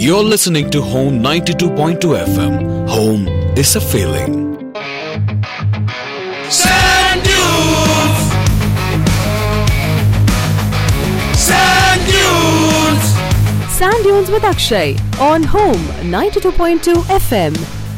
You're listening to Home 92.2 FM. Home is a feeling. Sand dunes. Sand dunes. Sand Dunes with Akshay on Home 92.2 FM.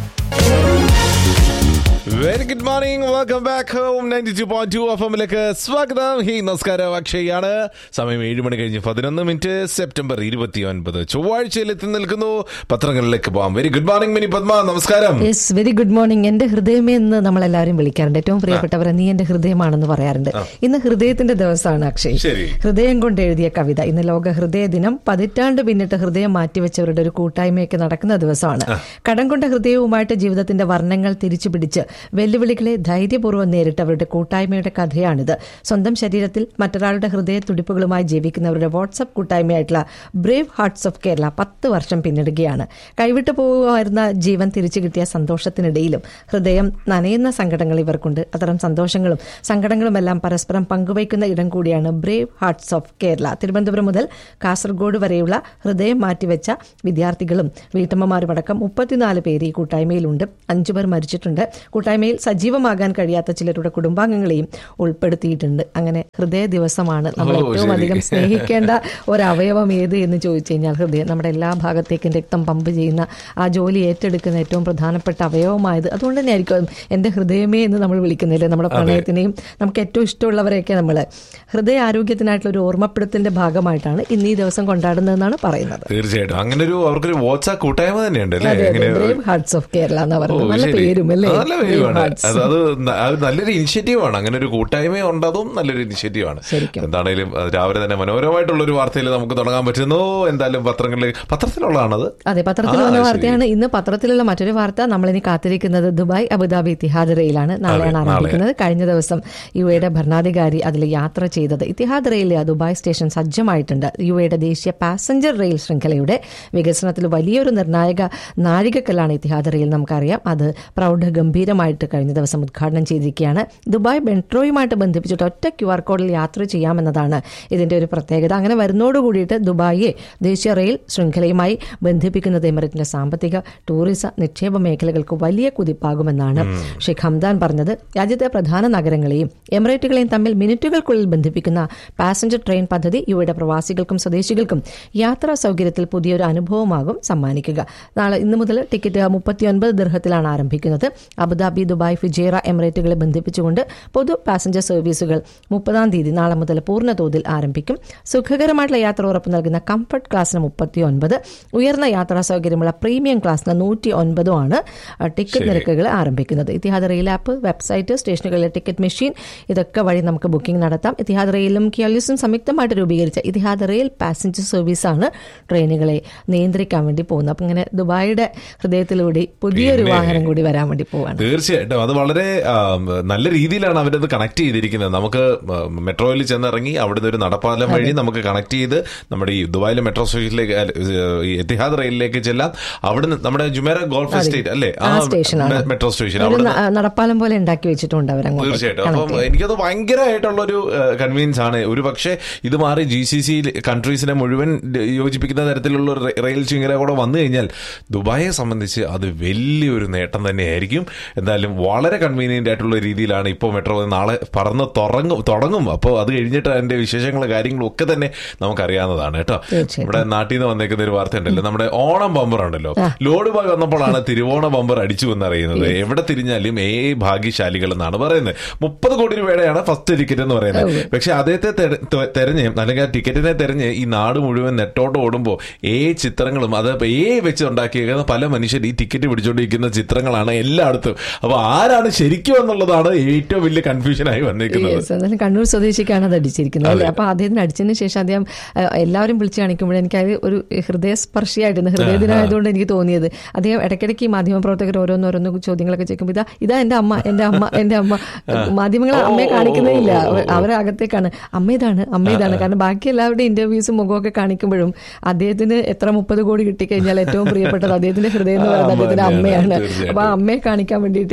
Very good morning welcome back home ninety two point two F എമ്മിലേക്ക് സ്വാഗതം hi നമസ്കാരം അക്ഷയാണ് സമയം ഏഴ് മണി കഴിഞ്ഞ് പതിനൊന്ന് minute September ഇരുപത്തി ഒൻപത് ചൊവ്വാഴ്ചയിൽ എത്തി നിൽക്കുന്നു പത്രങ്ങളിലേക്ക് പോകാം very good morning Mini Padma നമസ്കാരം യെസ് വെരി ഗുഡ് മോർണിംഗ് എന്റെ ഹൃദയമേ എന്ന് നമ്മളെല്ലാവരും വിളിക്കാറുണ്ട് ഏറ്റവും പ്രിയപ്പെട്ടവരെ നീ എന്റെ ഹൃദയമാണെന്ന് പറയാറുണ്ട് ഇന്ന് ഹൃദയത്തിന്റെ ദിവസമാണ് അക്ഷയ് ശരി. ഹൃദയം കൊണ്ട് എഴുതിയ കവിത ഇന്ന് ലോക ഹൃദയ ദിനം പതിറ്റാണ്ട് പിന്നിട്ട് ഹൃദയം മാറ്റിവെച്ചവരുടെ ഒരു കൂട്ടായ്മയൊക്കെ നടക്കുന്ന ദിവസമാണ് കടം കൊണ്ട ഹൃദയവുമായിട്ട് ജീവിതത്തിന്റെ വർണ്ണങ്ങൾ തിരിച്ചു പിടിച്ച് വെല്ലുവിളികളെ ധൈര്യപൂർവ്വം നേരിട്ടവരുടെ കൂട്ടായ്മയുടെ കഥയാണിത് സ്വന്തം ശരീരത്തിൽ മറ്റൊരാളുടെ ഹൃദയ തുടിപ്പുകളുമായി ജീവിക്കുന്നവരുടെ വാട്സപ്പ് കൂട്ടായ്മയായിട്ടുള്ള ബ്രേവ് ഹാർട്സ് ഓഫ് കേരള പത്ത് വർഷം പിന്നിടുകയാണ് കൈവിട്ടു പോകുമായിരുന്ന ജീവൻ തിരിച്ചു കിട്ടിയ സന്തോഷത്തിനിടയിലും ഹൃദയം നനയുന്ന സങ്കടങ്ങൾ ഇവർക്കുണ്ട് അത്തരം സന്തോഷങ്ങളും സങ്കടങ്ങളും എല്ലാം പരസ്പരം പങ്കുവയ്ക്കുന്ന ഇടം കൂടിയാണ് brave hearts of Kerala Thiruvananthapuram മുതൽ കാസർഗോഡ് വരെയുള്ള ഹൃദയം മാറ്റിവെച്ച വിദ്യാർത്ഥികളും വീട്ടമ്മമാരുമടക്കം മുപ്പത്തിനാല് പേര് ഈ കൂട്ടായ്മയിലുണ്ട് അഞ്ചുപേർ മരിച്ചിട്ടുണ്ട് കൂട്ടായ്മയിൽ സജീവമാകാൻ കഴിയാത്ത ചിലരുടെ കുടുംബാംഗങ്ങളെയും ഉൾപ്പെടുത്തിയിട്ടുണ്ട് അങ്ങനെ ഹൃദയ ദിവസമാണ് നമ്മൾ ഓ, ഏറ്റവും ശരി. അധികം സ്നേഹിക്കേണ്ട ഒരവയവം ഏത് എന്ന് ചോദിച്ചു കഴിഞ്ഞാൽ ഹൃദയം നമ്മുടെ എല്ലാ ഭാഗത്തേക്കും രക്തം പമ്പ് ചെയ്യുന്ന ആ ജോലി ഏറ്റെടുക്കുന്ന ഏറ്റവും പ്രധാനപ്പെട്ട അവയവമായത് അതുകൊണ്ട് തന്നെ ആയിരിക്കും എന്റെ ഹൃദയമേ എന്ന് നമ്മൾ വിളിക്കുന്നില്ലേ നമ്മുടെ പ്രണയത്തിനെയും നമുക്ക് ഏറ്റവും ഇഷ്ടമുള്ളവരെയൊക്കെ നമ്മൾ ഹൃദയ ആരോഗ്യത്തിനായിട്ടുള്ള ഒരു ഓർമ്മപ്പെടുത്തിന്റെ ഭാഗമായിട്ടാണ് ഇന്ന് ഈ ദിവസം കൊണ്ടാടുന്നതെന്നാണ് പറയുന്നത് തീർച്ചയായിട്ടും അങ്ങനെ ഒരു അവർക്കൊരു വാട്സാപ്പ് കൂട്ടായ്മ തന്നെയുണ്ട് അല്ലേ അതെ, അതെ. എങ്ങനെ Brave Hearts of Kerala എന്നാ ഓ, പറയുന്നത് നല്ല ശരി. പേരും അല്ലേ നല്ല Brave പേരുമാണ് Hearts. അത് അത് ന- അത് നല്ലൊരു ഇനിഷ്യേറ്റീവ് ആണ് അങ്ങനെ ഒരു കൂട്ടായ്മ ഉണ്ടതും നല്ലൊരു ഇനിഷ്യേറ്റീവ് ആണ് ശരിക്കും. എന്താണേലും അത് രാവിലെ തന്നെ മനോഹരമായിട്ടുള്ള ഒരു വാർത്തയിൽ നമുക്ക് തുടങ്ങാൻ പറ്റുന്നു എന്തായാലും പത്രങ്ങളിൽ പത്രത്തിലുള്ളതാണത് അതെ പത്രത്തിൽ ആ, വന്ന ശരി. വാർത്തയാണ് ഇന്ന് പത്രത്തിലുള്ള മറ്റൊരു വാർത്ത നമ്മളിനി കാത്തിരിക്കുന്നത് ദുബായ് അബുദാബി ഇത്തിഹാദ് റെയിലാണ് നാളെയാണ് നാളെ. ആരംഭിക്കുന്നത് കഴിഞ്ഞ ദിവസം യു എയുടെ ഭരണാധികാരി അതിൽ യാത്ര ചെയ്തത് ഇത്തിഹാദ് റെയിലിലെ ദുബായ് സ്റ്റേഷൻ സജ്ജമായിട്ടുണ്ട് യു എയുടെ ദേശീയ പാസഞ്ചർ റെയിൽ ശൃംഖലയുടെ വികസനത്തിൽ വലിയൊരു നിർണായക നാഴികക്കല്ലാണ് ഇത്തിഹാദ് റെയിൽ നമുക്കറിയാം അത് പ്രൗഢ ഗംഭീരമായിട്ട് കഴിഞ്ഞ ദിവസം ഉദ്ഘാടനം ചെയ്തിരിക്കുകയാണ് ദുബായ് മെട്രോയുമായിട്ട് ബന്ധിപ്പിച്ചിട്ട് ഒറ്റ ക്യു ആർ കോഡിൽ യാത്ര ചെയ്യാമെന്നതാണ് ഇതിന്റെ ഒരു പ്രത്യേകത അങ്ങനെ വരുന്നോട് കൂടിയിട്ട് ദുബായിയെ ദേശീയ റെയിൽ ശൃംഖലയുമായി ബന്ധിപ്പിക്കുന്നത് എമിറേറ്റിന്റെ സാമ്പത്തിക ടൂറിസം നിക്ഷേപ മേഖലകൾക്ക് വലിയ കുതിപ്പാകുമെന്നാണ് ഷെയ്ഖ് ഹംദാൻ പറഞ്ഞത് രാജ്യത്തെ പ്രധാന നഗരങ്ങളെയും എമിറേറ്റുകളെയും തമ്മിൽ മിനിറ്റുകൾക്കുള്ളിൽ ബന്ധിപ്പിക്കുന്ന പാസഞ്ചർ ട്രെയിൻ പദ്ധതി യുവയുടെ പ്രവാസികൾക്കും സ്വദേശികൾക്കും യാത്രാ സൗകര്യത്തിൽ പുതിയൊരു അനുഭവമാകും സമ്മാനിക്കുക നാളെ ഇന്ന് മുതൽ ടിക്കറ്റ് മുപ്പത്തിയൊൻപത് ദീർഘത്തിലാണ് ആരംഭിക്കുന്നത് അബുദാബി ദുബായ് ഫിജേറ എമിറേറ്റുകളെ ബന്ധിപ്പിച്ചുകൊണ്ട് പൊതു പാസഞ്ചർ സർവീസുകൾ മുപ്പതാം തീയതി നാളെ മുതൽ പൂർണ്ണ തോതിൽ ആരംഭിക്കും സുഖകരമായിട്ടുള്ള യാത്ര ഉറപ്പ് നൽകുന്ന കംഫർട്ട് ക്ലാസ്സിന് മുപ്പത്തി ഒൻപത് ഉയർന്ന യാത്രാ സൗകര്യമുള്ള പ്രീമിയം ക്ലാസ്സിന് നൂറ്റി ഒൻപതുമാണ് ടിക്കറ്റ് നിരക്കുകൾ ആരംഭിക്കുന്നത് ഇത്തിഹാദ് റെയിൽ ആപ്പ് വെബ്സൈറ്റ് സ്റ്റേഷനുകളിലെ ടിക്കറ്റ് മെഷീൻ ഇതൊക്കെ വഴി നമുക്ക് ബുക്കിംഗ് നടത്താം ഇത്തിഹാദ് റെയിലും കിയോലിസും സംയുക്തമായിട്ട് രൂപീകരിച്ച ഇത്തിഹാദ് റെയിൽ പാസഞ്ചർ സർവീസാണ് ട്രെയിനുകളെ നിയന്ത്രിക്കാൻ വേണ്ടി പോകുന്നത് അപ്പം ഇങ്ങനെ ദുബായിയുടെ ഹൃദയത്തിലൂടെ പുതിയൊരു പിന്നെ. വാഹനം കൂടി വരാൻ വേണ്ടി പോവാണ് തീർച്ചയായിട്ടും അത് വളരെ ആ, നല്ല രീതിയിലാണ് അവരത് കണക്ട് ചെയ്തിരിക്കുന്നത് നമുക്ക് ആ, മെട്രോയിൽ ചെന്നിറങ്ങി അവിടുന്ന് ഒരു നടപ്പാലം വഴി നമുക്ക് കണക്ട് ചെയ്ത് നമ്മുടെ ഈ ദുബായിലെ മെട്രോ സ്റ്റേഷനിലേക്ക് അല്ല, ഈ എത്തിഹാദ് റെയിലിലേക്ക് ചെല്ലാം അവിടുന്ന് നമ്മുടെ ജുമേറ ഗോൾഫ് എസ്റ്റേറ്റ് അല്ലേ ആ സ്റ്റേഷനാണ് മെ- മെട്രോ സ്റ്റേഷൻ ഒരു അവിടെ ന- നടപ്പാലം പോലെ ഉണ്ടാക്കി വെച്ചിട്ടുണ്ട് അവരങ്ങോട്ട് തീർച്ചയായിട്ടും അപ്പം എനിക്കത് ഭയങ്കരമായിട്ടുള്ളൊരു കൺവീനിയൻസ് ആണ് ഒരു പക്ഷേ ഇത് മാറി ജി സി സി കൺട്രീസിനെ മുഴുവൻ യോജിപ്പിക്കുന്ന തരത്തിലുള്ള ഒരു റെ- റെയിൽ ശൃംഖല കൂടെ വന്നു കഴിഞ്ഞാൽ ദുബായെ സംബന്ധിച്ച് അത് വലിയൊരു നേട്ടം തന്നെയായിരിക്കും എന്തായാലും വളരെ കൺവീനിയന്റ് ആയിട്ടുള്ള രീതിയിലാണ് ഇപ്പോൾ മെട്രോ നാളെ പറന്ന് തുടങ്ങും തുടങ്ങും അപ്പോൾ അത് കഴിഞ്ഞിട്ട് അതിന്റെ വിശേഷങ്ങളും കാര്യങ്ങളും ഒക്കെ തന്നെ നമുക്കറിയാവുന്നതാണ് കേട്ടോ തീർച്ചയായിട്ടും. നമ്മുടെ നാട്ടിൽ നിന്ന് വന്നേക്കുന്ന ഒരു വാർത്ത ഉണ്ടല്ലോ നമ്മുടെ ഓണം ബമ്പർ ഉണ്ടല്ലോ ലോഡ് ബോയ് വന്നപ്പോഴാണ് തിരുവോണ ബമ്പർ അടിച്ചു എന്നറിയുന്നത് എവിടെ തിരിഞ്ഞാലും ഏ ഭാഗ്യശാലികൾ എന്നാണ് പറയുന്നത് മുപ്പത് കോടി രൂപയുടെയാണ് ഫസ്റ്റ് ടിക്കറ്റ് എന്ന് പറയുന്നത് പക്ഷെ അദ്ദേഹത്തെ തെര- തെ- തെരഞ്ഞ് അല്ലെങ്കിൽ ആ ടിക്കറ്റിനെ തെരഞ്ഞ് ഈ നാട് മുഴുവൻ നെട്ടോട്ട് ഓടുമ്പോൾ ഏ ചിത്രങ്ങളും അത് ഏ വെച്ച് ഉണ്ടാക്കിയേക്കുന്ന പല മനുഷ്യർ ഈ ടിക്കറ്റ് പിടിച്ചുകൊണ്ടിരിക്കുന്ന ചിത്രങ്ങളാണ് എല്ലായിടത്തും അപ്പൊ ആരാണ് ശരിക്കും എന്നുള്ളതാണ് ഏറ്റവും വലിയ കൺഫ്യൂഷനായി വന്നേക്കുന്നത് Yes, എന്നാലും കണ്ണൂർ സ്വദേശിക്കാണ് അത് അടിച്ചിരിക്കുന്നത് അല്ലേ അപ്പൊ അദ്ദേഹത്തിന് അടിച്ചതിന് ശേഷം അദ്ദേഹം അഹ്, എല്ലാവരും വിളിച്ചു കാണിക്കുമ്പോൾ എനിക്ക് അത് ഒരു ഹൃദയസ്പർശിയായിരുന്നു ഹൃദയദിനമായതുകൊണ്ട് എനിക്ക് തോന്നിയത് അദ്ദേഹം ഇടയ്ക്കിടയ്ക്ക് ഈ മാധ്യമപ്രവർത്തകർ ഓരോന്നോരോന്ന് ചോദ്യങ്ങളൊക്കെ ചോദിക്കുമ്പോൾ ഇതാ ഇതാ എന്റെ അമ്മ എന്റെ അമ്മ എന്റെ അമ്മ മാധ്യമങ്ങൾ അമ്മയെ കാണിക്കുന്നേയില്ല അവ- അവരെ അകത്തേക്കാണ് അമ്മ ഇതാണ് അമ്മ ഇതാണ് കാരണം ബാക്കി എല്ലാവരുടെയും ഇന്റർവ്യൂസും മുഖമൊക്കെ കാണിക്കുമ്പോഴും അദ്ദേഹത്തിന് എത്ര മുപ്പത് കോടി കിട്ടിക്കഴിഞ്ഞാൽ ഏറ്റവും പ്രിയപ്പെട്ടത് അദ്ദേഹത്തിന്റെ ഹൃദയം എന്ന് പറയുന്നത് അമ്മ അദ്ദേഹത്തിന്റെ തന്നെയാണ്, അമ്മയാണ് തീർച്ചയായിട്ടും. അപ്പൊ ആ അമ്മയെ കാണിക്കാൻ വേണ്ടിയിട്ട്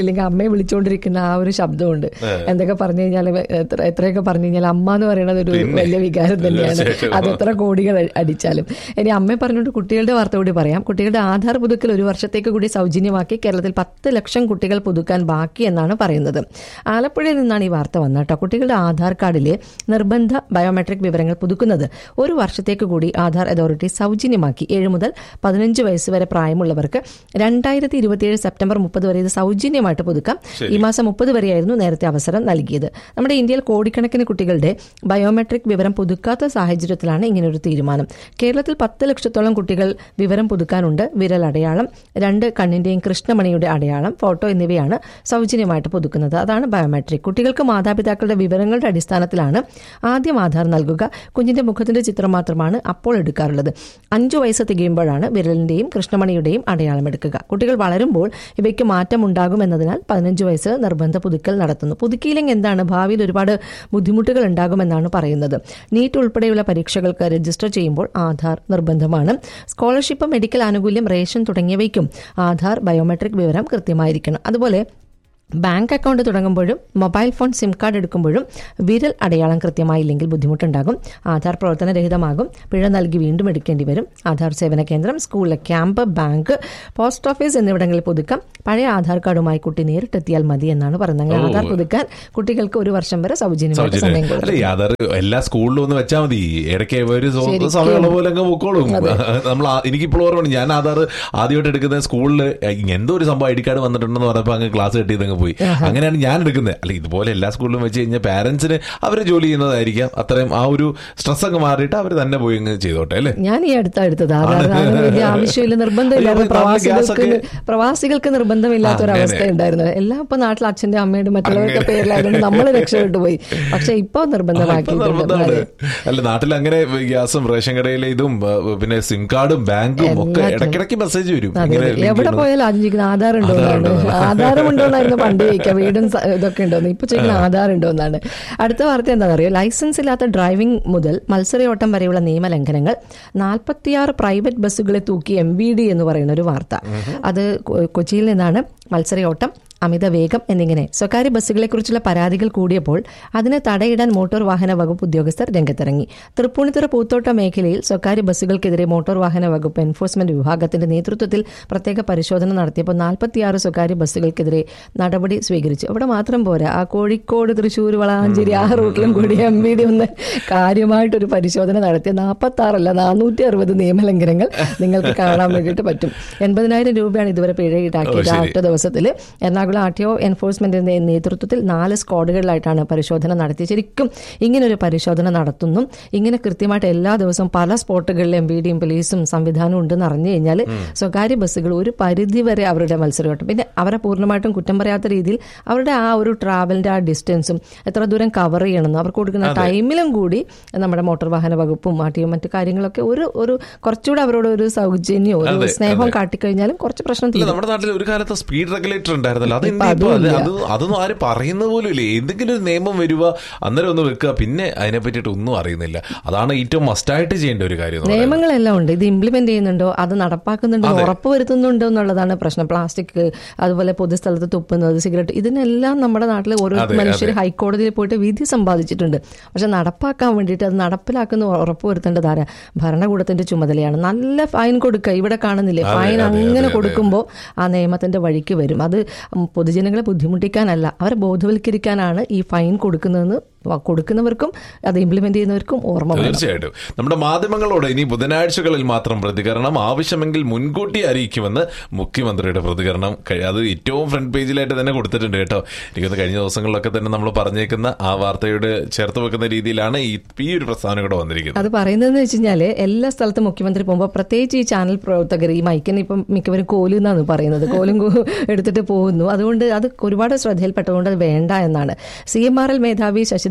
കേട്ടില്ലെങ്കിൽ അമ്മയെ വിളിച്ചുകൊണ്ടിരിക്കുന്ന ആ ഒരു ശബ്ദമുണ്ട് എന്തൊക്കെ പറഞ്ഞു കഴിഞ്ഞാൽ എത്ര എത്രയൊക്കെ പറഞ്ഞു കഴിഞ്ഞാൽ അമ്മ എന്ന് പറയുന്നത് ഒരു വലിയ വികാരം തന്നെയാണ് തീർച്ചയായിട്ടും. അത് എത്ര കോടികൾ അ- അടിച്ചാലും ഇനി അമ്മയെ പറഞ്ഞുകൊണ്ട് കുട്ടികളുടെ വാർത്ത കൂടി പറയാം കുട്ടികളുടെ ആധാർ പുതുക്കൽ ഒരു വർഷത്തേക്ക് കൂടി സൗജന്യമാക്കി കേരളത്തിൽ പത്ത് ലക്ഷം കുട്ടികൾ പുതുക്കാൻ ബാക്കി എന്നാണ് പറയുന്നത് ആലപ്പുഴയിൽ നിന്നാണ് ഈ വാർത്ത വന്നത് കേട്ടോ കുട്ടികളുടെ ആധാർ കാർഡിലെ നിർബന്ധ ബയോമെട്രിക് വിവരങ്ങൾ പുതുക്കുന്നത് ഒരു വർഷത്തേക്ക് കൂടി ആധാർ അതോറിറ്റി സൗജന്യമാക്കി ഏഴ് മുതൽ പതിനഞ്ച് വയസ്സ് വരെ പ്രായമുള്ളവർക്ക് രണ്ടായിരത്തി ഇരുപത്തിയേഴ് സെപ്റ്റംബർ മുപ്പത് വരെ ഇത് സൗജന്യമായിട്ട് പുതുക്കാം ഈ മാസം മുപ്പത് വരെയായിരുന്നു നേരത്തെ അവസരം നൽകിയത് നമ്മുടെ ഇന്ത്യയിൽ കോടിക്കണക്കിന് കുട്ടികളുടെ ബയോമെട്രിക് വിവരം പുതുക്കാത്ത സാഹചര്യത്തിലാണ് ഇങ്ങനൊരു തീരുമാനം കേരളത്തിൽ പത്ത് ലക്ഷത്തോളം കുട്ടികൾ വിവരം പുതുക്കാനുണ്ട് വിരൽ അടയാളം രണ്ട് കണ്ണിന്റെയും കൃഷ്ണമണിയുടെ അടയാളം ഫോട്ടോ എന്നിവയാണ് സൗജന്യമായിട്ട് പുതുക്കുന്നത് അതാണ് ബയോമെട്രിക് കുട്ടികൾക്ക് മാതാപിതാക്കളുടെ വിവരങ്ങളുടെ അടിസ്ഥാനത്തിലാണ് ആദ്യം ആധാർ നൽകുക കുഞ്ഞിന്റെ മുഖത്തിന്റെ ചിത്രം മാത്രമാണ് അപ്പോൾ എടുക്കാറുള്ളത് അഞ്ചു വയസ്സ് തികയുമ്പോഴാണ് വിരലിന്റെയും കൃഷ്ണമണിയുടെയും അടയാളം എടുക്കുക കുട്ടികൾ വളരുമ്പോൾ ഇവയ്ക്ക് മാറ്റം ഉണ്ടാകുമെന്നതിനാൽ പതിനഞ്ച് വയസ്സ് നിർബന്ധ പുതുക്കൽ നടത്തുന്നു പുതുക്കിയില്ലെങ്കിൽ എന്താണ് ഭാവിയിൽ ഒരുപാട് ബുദ്ധിമുട്ടുകൾ ഉണ്ടാകുമെന്നാണ് പറയുന്നത് നീറ്റ് ഉൾപ്പെടെയുള്ള പരീക്ഷകൾക്ക് രജിസ്റ്റർ ചെയ്യുമ്പോൾ ആധാർ നിർബന്ധമാണ് സ്കോളർഷിപ്പ് മെഡിക്കൽ ആനുകൂല്യം റേഷൻ തുടങ്ങിയവയ്ക്കും ആധാർ ബയോമെട്രിക് വിവരം കൃത്യമായിരിക്കണം അതുപോലെ ബാങ്ക് അക്കൗണ്ട് തുടങ്ങുമ്പോഴും മൊബൈൽ ഫോൺ സിം കാർഡ് എടുക്കുമ്പോഴും വിരൽ അടയാളം കൃത്യമായില്ലെങ്കിൽ ബുദ്ധിമുട്ടുണ്ടാകും ആധാർ പ്രവർത്തനരഹിതമാകും പിഴ നൽകി വീണ്ടും എടുക്കേണ്ടി വരും ആധാർ സേവന കേന്ദ്രം സ്കൂളിലെ ക്യാമ്പ് ബാങ്ക് പോസ്റ്റ് ഓഫീസ് എന്നിവിടങ്ങളിൽ പുതുക്കാം പഴയ ആധാർ കാർഡുമായി കുട്ടി നേരിട്ടെത്തിയാൽ മതി എന്നാണ് പറയുന്നത് അങ്ങനെ ആധാർ പുതുക്കാൻ കുട്ടികൾക്ക് ഒരു വർഷം വരെ സൗജന്യമായിട്ട് സമയം സൗജന്യം കൊടുക്കും അല്ല ഈ ആധാർ എല്ലാ സ്കൂളിലും ഒന്ന് വെച്ചാൽ മതി ഇടയ്ക്ക് ഒരു സോ- ശരിക്കും. സമയമുള്ള പോലെ അങ്ങ് പൊക്കോളും നമ്മൾ ആ- എനിക്കിപ്പോൾ ഓർമ്മയുണ്ട് ഞാൻ ആധാർ ആദ്യമായിട്ട് എടുക്കുന്ന സ്കൂളിൽ എന്തോ ഒരു സംഭവം ഐ ഡി കാർഡ് വന്നിട്ടുണ്ടെന്ന് പറഞ്ഞപ്പോൾ അങ്ങ് ക്ലാസ് കെട്ടിയത് അങ്ങ് പോയി അങ്ങനെയാണ് ഞാൻ എടുക്കുന്നത് അല്ല ഇതുപോലെ എല്ലാ സ്കൂളിലും വെച്ച് കഴിഞ്ഞാൽ പാരന്റ്സിന് അവർ ജോലി ചെയ്യുന്നതായിരിക്കാം അത്രയും ആ ഒരു സ്ട്രെസ് അങ്ങ് മാറിയിട്ട് അവർ തന്നെ പോയി അങ്ങ് ചെയ്തോട്ടെ അല്ലേ ഞാൻ ഈ അടുത്താ എടുത്തത് ആധാർ അതിന് വലിയ ആവശ്യമില്ല നിർബന്ധമില്ലാതെ അയ്യോ, നാട്ടില് പ്രവാസികൾക്ക് ഗ്യാസൊക്കെ- പ്രവാസികൾക്ക് നിർബന്ധമില്ലാത്ത ഒരു ആ, അവസ്ഥ അങ്ങനെ. ഉണ്ടായിരുന്നു എല്ലാം ഇപ്പൊ നാട്ടിൽ അച്ഛന്റെ അമ്മയുടെ മറ്റുള്ളവരുടെ പേരിലായതുകൊണ്ട് നമ്മൾ രക്ഷപ്പെട്ടു പോയി പക്ഷെ ഇപ്പൊ ഇപ്പൊ നിർബന്ധമാക്കിയിട്ടുണ്ട് നിർബന്ധമാണ് അതെ. അല്ല നാട്ടിൽ അങ്ങനെ ഗ്യാസും റേഷൻ കടയിലെ ഇതും ആ, പിന്നെ സിം കാർഡും ബാങ്കും ഒക്കെ എല്ലാത്തിനും. ഇടയ്ക്കിടയ്ക്ക് മെസ്സേജ് വരും അതെ, ഇങ്ങനെ അതെ. link എവിടെ ചെയ്യണം. പോയാലും ആദ്യം ചോദിക്കുന്നത് ആധാർ ഉണ്ടോ ആധാർ എന്നാണ് ഉണ്ടോ? ആധാരം ഉണ്ടോ എന്നായിരുന്നു പണ്ട് ചോദിക്കുക വീടും സ- ഇതൊക്കെ ഉണ്ടോ ഇപ്പൊ ചോദിക്കുന്ന ആധാർ ഉണ്ടോ എന്നാണ് അടുത്ത വാർത്ത എന്താണെന്ന് അറിയോ ലൈസൻസ് ഇല്ലാത്ത ഡ്രൈവിംഗ് മുതൽ മത്സരയോട്ടം വരെയുള്ള നിയമലംഘനങ്ങൾ നാൽപ്പത്തിയാറ് പ്രൈവറ്റ് ബസ്സുകളെ തൂക്കി എം വി ഡി എന്ന് പറയുന്ന ഒരു വാർത്ത അത് കൊ- കൊച്ചിയിൽ നിന്നാണ് മത്സരയോട്ടം അമിത വേഗം എന്നിങ്ങനെ സ്വകാര്യ ബസ്സുകളെക്കുറിച്ചുള്ള പരാതികൾ കൂടിയപ്പോൾ അതിന് തടയിടാൻ മോട്ടോർ വാഹന വകുപ്പ് ഉദ്യോഗസ്ഥർ രംഗത്തിറങ്ങി തൃപ്പൂണിത്തുറ പൂത്തോട്ട മേഖലയിൽ സ്വകാര്യ ബസ്സുകൾക്കെതിരെ മോട്ടോർ വാഹന വകുപ്പ് എൻഫോഴ്സ്മെന്റ് വിഭാഗത്തിന്റെ നേതൃത്വത്തിൽ പ്രത്യേക പരിശോധന നടത്തിയപ്പോൾ നാൽപ്പത്തിയാറ് സ്വകാര്യ ബസ്സുകൾക്കെതിരെ നടപടി സ്വീകരിച്ചു അവിടെ മാത്രം പോരാ ആ കോഴിക്കോട് തൃശ്ശൂർ വളാഞ്ചേരി ആ റൂട്ടിലും കൂടി എം വി ഡി ഒന്ന് കാര്യമായിട്ടൊരു പരിശോധന നടത്തിയ നാൽപ്പത്തി ആറല്ല നാനൂറ്റി അറുപത് നിയമലംഘനങ്ങൾ നിങ്ങൾക്ക് കാണാൻ വേണ്ടിയിട്ട് പറ്റും എൺപതിനായിരം രൂപയാണ് ഇതുവരെ പിഴ ഈടാക്കിയത് ഓ, ആ ശരി. ഒറ്റ ദിവസത്തിൽ എറണാകുളം ആർ ടി ഒ എൻഫോഴ്സ്മെന്റിന്റെ നേതൃത്വത്തിൽ നാല് സ്ക്വാഡുകളിലായിട്ടാണ് പരിശോധന നടത്തി ശരിക്കും ഇങ്ങനെ ഒരു പരിശോധന നടത്തുന്നു ഇങ്ങനെ കൃത്യമായിട്ട് എല്ലാ ദിവസവും പല സ്പോട്ടുകളിലും എം ബി ഡിയും പോലീസും സംവിധാനവും ഉണ്ടെന്ന് അറിഞ്ഞു കഴിഞ്ഞാൽ സ്വകാര്യ ബസ്സുകൾ ഒരു പരിധി വരെ അവരുടെ മത്സരമായിട്ടും പിന്നെ അവരെ പൂർണ്ണമായിട്ടും കുറ്റം പറയാത്ത രീതിയിൽ അവരുടെ ആ ഒരു ട്രാവലിന്റെ ആ ഡിസ്റ്റൻസും എത്ര ദൂരം കവർ ചെയ്യണമെന്നും അവർക്ക് കൊടുക്കുന്ന ടൈമിലും കൂടി നമ്മുടെ മോട്ടോർ വാഹന വകുപ്പും ആട്ടിയും മറ്റു കാര്യങ്ങളൊക്കെ ഒരു ഒരു കുറച്ചുകൂടെ അവരോട് ഒരു സൗജന്യം ഒരു അതെ, സ്നേഹം അതെ. കാട്ടിക്കഴിഞ്ഞാലും കുറച്ച് പ്രശ്നം അല്ല തീരും നമ്മുടെ നാട്ടിൽ ഒരു കാലത്ത് സ്പീഡ് റെഗുലേറ്റർ ഉണ്ടായിരുന്നല്ലോ അത് ഇപ്പൊ ഇപ്പൊ അത് അതുമില്ല. അത് അതൊന്നും ആരും പറയുന്നത് പോലും ഇല്ല എന്തെങ്കിലും ഒരു നിയമം വരുക അന്നേരം ഒന്ന് വെക്കുക പിന്നെ അതിനെ പറ്റിയിട്ട് ഒന്നും അറിയുന്നില്ല അതാണ് ഏറ്റവും മസ്റ്റായിട്ട് ചെയ്യേണ്ട ഒരു കാര്യം എന്ന് പറയുന്നത്. നിയമങ്ങളെല്ലാം ഉണ്ട് ഇത് ഇംപ്ലിമെന്റ് ചെയ്യുന്നുണ്ടോ അത് നടപ്പാക്കുന്നുണ്ടോ അതെ. ഉറപ്പ് വരുത്തുന്നുണ്ടോ എന്നുള്ളതാണ് പ്രശ്നം പ്ലാസ്റ്റിക് അതുപോലെ പൊതുസ്ഥലത്ത് തുപ്പുന്നത് സിഗരറ്റ് ഇതിനെല്ലാം നമ്മുടെ നാട്ടിൽ ഓരോ അതെ, മനുഷ്യർ അതെ. ഹൈക്കോടതിയിൽ പോയിട്ട് വിധി സമ്പാദിച്ചിട്ടുണ്ട് പക്ഷെ നടപ്പാക്കാൻ വേണ്ടിയിട്ട് അത് നടപ്പിലാക്കുന്ന ഉറപ്പ് വരുത്തേണ്ടത് ആരാ ഭരണകൂടത്തിന്റെ ചുമതലയാണ് നല്ല ഫൈൻ കൊടുക്കുക ഇവിടെ കാണുന്നില്ലേ അതെ, ഫൈൻ അതെ, അങ്ങനെ അതെ, അതെ. കൊടുക്കുമ്പോൾ ആ നിയമത്തിന്റെ വഴിക്ക് വരും അത് പൊതുജനങ്ങളെ ബുദ്ധിമുട്ടിക്കാനല്ല അവരെ ബോധവൽക്കരിക്കാനാണ് ഈ ഫൈൻ കൊടുക്കുന്നതെന്ന് വ- കൊടുക്കുന്നവർക്കും അത് ഇംപ്ലിമെന്റ് ചെയ്യുന്നവർക്കും ഓർമ്മ വേണം തീർച്ചയായിട്ടും നമ്മുടെ മാധ്യമങ്ങളോട് ഇനി ബുധനാഴ്ചകളിൽ മാത്രം പ്രതികരണം ആവശ്യമെങ്കിൽ മുൻകൂട്ടി അറിയിക്കുമെന്ന് മുഖ്യമന്ത്രിയുടെ പ്രതികരണം കഴി- അത് ഏറ്റവും ഫ്രണ്ട് പേജിലായിട്ട് തന്നെ കൊടുത്തിട്ടുണ്ട് കേട്ടോ എനിക്കൊന്ന് കഴിഞ്ഞ ദിവസങ്ങളിലൊക്കെ തന്നെ നമ്മൾ പറഞ്ഞേക്കുന്ന ആ വാർത്തയോട് ചേർത്ത് വെക്കുന്ന രീതിയിലാണ് ഈ ഈ ഒരു പ്രസ്താവന കൂടെ വന്നിരിക്കുന്നത് അത് പറയുന്നതെന്ന് വെച്ച് കഴിഞ്ഞാല് എല്ലാ സ്ഥലത്തും മുഖ്യമന്ത്രി പോകുമ്പോൾ പ്രത്യേകിച്ച് ഈ ചാനൽ പ്രവർത്തകർ ഈ മൈക്കിന് ഇപ്പം മിക്കവരും കോലു എന്നാണ് പറയുന്നത് കോലും കോ- എടുത്തിട്ട് പോകുന്നു അതുകൊണ്ട് അത് ഒരുപാട് ശ്രദ്ധയിൽപ്പെട്ടതുകൊണ്ട് അത് വേണ്ട എന്നാണ് സി എം ആർ എൽ മേധാവി ശശിധരൻ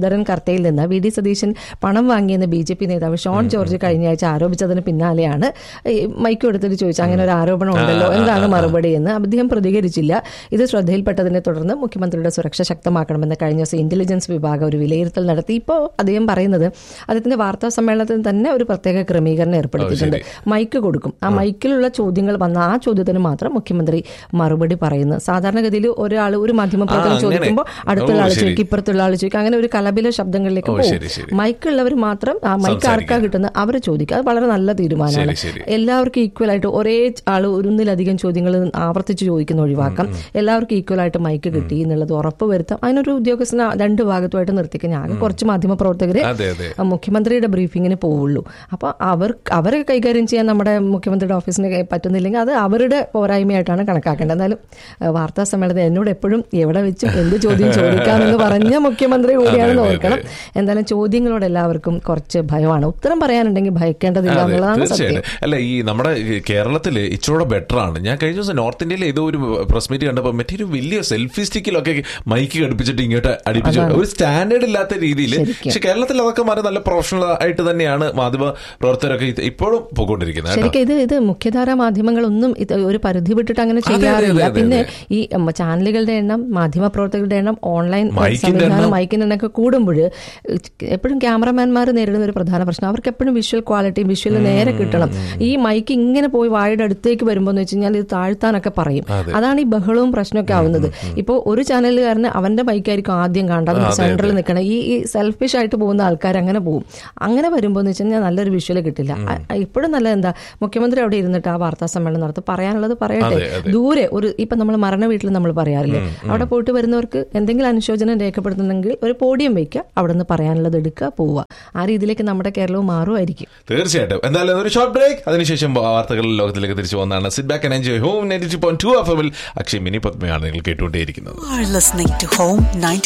ശശിധരൻ കർത്തയിൽ നിന്ന് വി ഡി സതീശൻ പണം വാങ്ങിയെന്ന് ബി ജെ പി നേതാവ് ഷോൺ ജോർജ് കഴിഞ്ഞ ആഴ്ച ആരോപിച്ചതിന് പിന്നാലെയാണ് ഈ മൈക്ക് എടുത്തിട്ട് ചോദിച്ചു അങ്ങനെ ഒരു ആരോപണം ഉണ്ടല്ലോ എന്താണ് മറുപടി എന്ന് അദ്ദേഹം പ്രതികരിച്ചില്ല ഇത് ശ്രദ്ധയിൽപ്പെട്ടതിനെ തുടർന്ന് മുഖ്യമന്ത്രിയുടെ സുരക്ഷ ശക്തമാക്കണമെന്ന് കഴിഞ്ഞ ദിവസം ഇന്റലിജൻസ് വിഭാഗം ഒരു വിലയിരുത്തൽ നടത്തി ഇപ്പോൾ അദ്ദേഹം പറയുന്നത് അദ്ദേഹത്തിന്റെ വാർത്താ സമ്മേളനത്തിൽ തന്നെ ഒരു പ്രത്യേക ക്രമീകരണം ഏർപ്പെടുത്തിയിട്ടുണ്ട് മൈക്ക് കൊടുക്കും ആ മൈക്കിലുള്ള ചോദ്യങ്ങൾ വന്ന ആ ചോദ്യത്തിന് മാത്രം മുഖ്യമന്ത്രി മറുപടി പറയുന്നു സാധാരണഗതിയിൽ ഒരാൾ ഒരു മാധ്യമ പ്രവർത്തകൻ അങ്ങനെ. ചോദിക്കുമ്പോൾ അടുത്തുള്ള ഓ, ആൾ ശരി. ചോദിക്കും ഇപ്പുറത്തുള്ള ആൾ ചോദിക്കും അങ്ങനെ ഒരു കലബില ശബ്ദങ്ങളിലേക്ക് ഓ, പോകും ശരി, ശരി. മൈക്കുള്ളവർ മാത്രം ആ മൈക്ക് ആർക്കാ സംസാരിക്കുക. കിട്ടുന്നത് അവർ ചോദിക്കുക അത് വളരെ നല്ല തീരുമാനമാണ് ശരി, ശരി. എല്ലാവർക്കും ഈക്വൽ ആയിട്ട് ഒരേ ആൾ ഒന്നിലധികം ചോദ്യങ്ങൾ ആവർത്തിച്ച് ചോദിക്കുന്ന ഒഴിവാക്കാം എല്ലാവർക്കും ഈക്വൽ ആയിട്ട് മൈക്ക് കിട്ടി എന്നുള്ളത് ഉറപ്പ് വരുത്താം അതിനൊരു ഉദ്യോഗസ്ഥനെ രണ്ട് ഭാഗത്തുമായിട്ട് നിർത്തിക്കാൻ ആകെ കുറച്ച് മാധ്യമ പ്രവർത്തകരെ അതെ, അതെ. ആ, മുഖ്യമന്ത്രിയുടെ ബ്രീഫിങ്ങിന് പോവുള്ളൂ അപ്പൊ അവർ അവരെ കൈകാര്യം ചെയ്യാൻ നമ്മുടെ മുഖ്യമന്ത്രിയുടെ ഓഫീസിന് കൈ- പറ്റുന്നില്ലെങ്കിൽ അത് അവരുടെ പോരായ്മയായിട്ടാണ് കണക്കാക്കേണ്ടത് എന്നാലും ആ, വാർത്താ സമ്മേളനത്തിൽ എന്നോട് എപ്പോഴും എവിടെ വെച്ചും എന്ത് ചോദ്യം ചോദിക്കാമെന്ന് പറഞ്ഞ മുഖ്യമന്ത്രി കൂടിയാണെന്ന് അതെ, അതെ, ഓർക്കണം എന്തായാലും ചോദ്യങ്ങളോട് എല്ലാവർക്കും കുറച്ച് ഭയമാണ് ഉത്തരം പറയാനുണ്ടെങ്കിൽ ഭയക്കേണ്ടതില്ല അതെ, എന്നുള്ളതാണ് സത്യം തീർച്ചയായിട്ടും അല്ല ഈ നമ്മുടെ ഈ കേരളത്തില് ഇച്ചിരൂടെ ബെറ്റർ ആണ് ഞാൻ കഴിഞ്ഞ ദിവസം നോർത്ത് ഇന്ത്യയിലെ ഏതോ ഒരു പ്രസ് മീറ്റ് കണ്ടപ്പോൾ മറ്റേ ഒരു വലിയ സെൽഫി സ്റ്റിക്കിലൊക്കെ മൈക്ക് ഘടിപ്പിച്ചിട്ട് ഇങ്ങോട്ട് അടിപ്പിച്ചു അതാണ്. ഒരു സ്റ്റാൻഡേർഡ് ഇല്ലാത്ത രീതിയിൽ ശരിക്കും. പക്ഷെ കേരളത്തിൽ അതൊക്കെ മാറി നല്ല പ്രൊഫഷണൽ ആയിട്ട് തന്നെയാണ് മാധ്യമ പ്രവർത്തകരൊക്കെ ഇത് ഇപ്പോഴും പോയിക്കൊണ്ടിരിക്കുന്നത് കേട്ടോ. ശരിക്കും ഇത് ഇത് മുഖ്യധാരാ മാധ്യമങ്ങളൊന്നും ഇത് ഒരു പരിധി വിട്ടിട്ട് അങ്ങനെ അതെ, അതെ, ചെയ്യാറില്ല അതെ, പിന്നെ അതെ. ഈ ഉം, ചാനലുകളുടെ എണ്ണം മാധ്യമ പ്രവർത്തകരുടെ എണ്ണം ഓൺലൈൻ മൈക്കിന്റെ സംവിധാനം എണ്ണം. മൈക്കിന്റെ എണ്ണമൊക്കെ കൂടുമ്പോൾ എപ്പോഴും ക്യാമറമാൻമാർ നേരിടുന്ന ഒരു പ്രധാന പ്രശ്നം അവർക്ക് എപ്പോഴും വിഷ്വൽ ക്വാളിറ്റി വിഷ്വൽ നേരെ കിട്ടണം ഈ മൈക്ക് ഇങ്ങനെ പോയി വായുടെ അടുത്തേക്ക് വരുമ്പോൾ എന്ന് വെച്ച് കഴിഞ്ഞാൽ ഇത് താഴ്ത്താനൊക്കെ പറയും അതാണ് ഈ ബഹളവും പ്രശ്നമൊക്കെ ആവുന്നത് ഇപ്പോൾ ഒരു ചാനലുകാരന് അവന്റെ മൈക്കായിരിക്കും ആദ്യം കാണേണ്ടത് അതെ, സെൻട്രൽ നിൽക്കണം ഈ ഈ സെൽഫിഷ് ആയിട്ട് പോകുന്ന ആൾക്കാർ അങ്ങനെ പോകും അങ്ങനെ വരുമ്പോൾ എന്ന് വെച്ച് കഴിഞ്ഞാൽ നല്ലൊരു വിഷ്വൽ കിട്ടില്ല ഇപ്പോഴും നല്ല എന്താ മുഖ്യമന്ത്രി അവിടെ ഇരുന്നിട്ട് ആ വാർത്താ സമ്മേളനം നടത്തും പറയാനുള്ളത് പറയട്ടെ അതെ, അതെ. ദൂരെ ഒരു ഇപ്പൊ നമ്മൾ മരണ വീട്ടിൽ നമ്മൾ പറയാറില്ലേ അവിടെ പോയിട്ട് വരുന്നവർക്ക് എന്തെങ്കിലും അനുശോചനം രേഖപ്പെടുത്തുന്നെങ്കിൽ ഒരു പോഡിയം വയ്ക്കുക അവിടെ നിന്ന് പറയാനുള്ളത് എടുക്കുക പോവുക ആ രീതിയിലേക്ക് നമ്മുടെ കേരളവും മാറുമായിരിക്കും തീർച്ചയായിട്ടും എന്തായാലും ഒരു ഷോർട്ട് ബ്രേക്ക് അതിനുശേഷം വാർത്തകൾ ലോകത്തിലേക്ക് തിരിച്ചു വന്നതാണ് sit back and enjoy home ninety two point two F എമ്മിൽ അക്ഷയ് മിനി പത്മയാണ് നിങ്ങൾ കേട്ടുകൊണ്ടേയിരിക്കുന്നത് You are listening to Home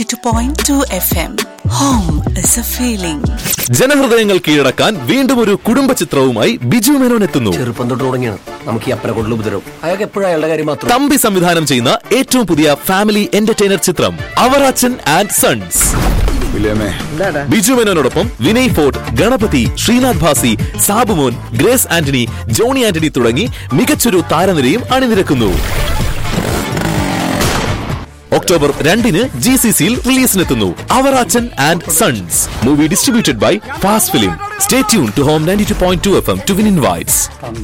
92.2 FM. Home is a feeling. ജനഹൃദയങ്ങൾ കീഴടക്കാൻ വീണ്ടും ഒരു കുടുംബ ചിത്രവുമായി ബിജു മേനോൻ എത്തുന്നു ചെറുപ്പം തൊട്ട് തുടങ്ങിയാണ് നമുക്ക് ഈ അപ്പനെ കൊണ്ടുള്ള ഉപദ്രവം അയാൾക്ക് എപ്പോഴും അയാളുടെ കാര്യം മാത്രം തമ്പി സംവിധാനം ചെയ്യുന്ന ഏറ്റവും പുതിയ ഫാമിലി എന്റർടൈനർ ചിത്രം അവറാച്ചൻ ആൻഡ് സൺസ് ബിജു മേനോനോടൊപ്പം വിനയ് ഫോർട്ട് ഗണപതി ശ്രീനാഥ് ഭാസി സാബുമോൻ ഗ്രേസ് ആന്റണി ജോണി ആന്റണി തുടങ്ങി മികച്ചൊരു താരനിരയും അണിനിരക്കുന്നു ഒക്ടോബർ രണ്ടിന് ജി സി സിയിൽ റിലീസിനെത്തുന്നു Avarachan and sons movie distributed by fast film stay tune to home ninety two point two F M to win invites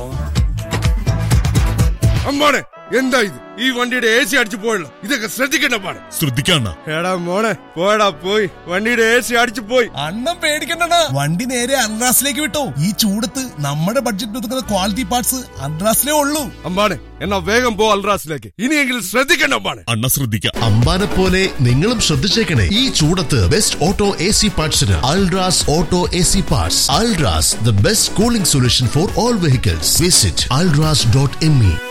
അമ്മാണെ എന്താ ഇത് ഈ വണ്ടിയുടെ എ സി അടിച്ചു പോയല്ലോ ഇതൊക്കെ ശ്രദ്ധിക്കണ്ട പാടെ ശ്രദ്ധിക്കണ്ട എടാ മോനെ പോയടാ പോയി വണ്ടിയുടെ എ സി അടിച്ചു പോയി അണ്ണം പേടിക്കണ്ട വണ്ടി നേരെ അൺറാസിലേക്ക് വിട്ടോ ഈ ചൂടത്ത് നമ്മുടെ ബഡ്ജറ്റ് ഒതുക്കുന്ന ക്വാളിറ്റി പാർട്സ് അൺറാസിലേ ഉള്ളൂ അമ്പാണെ എന്നാ വേഗം പോ അൽറാസിലേക്ക് ഇനിയെങ്കിലും ശ്രദ്ധിക്കണ്ട അമ്പാണെ അണ്ണ ശ്രദ്ധിക്കാം അമ്പാനെ പോലെ നിങ്ങളും ശ്രദ്ധിച്ചേക്കണേ ഈ ചൂടത്ത് ബെസ്റ്റ് ഓട്ടോ എ സി പാർട്സിന് Ultras auto A C parts Ultras the best cooling solution for all vehicles visit Ultras dot M E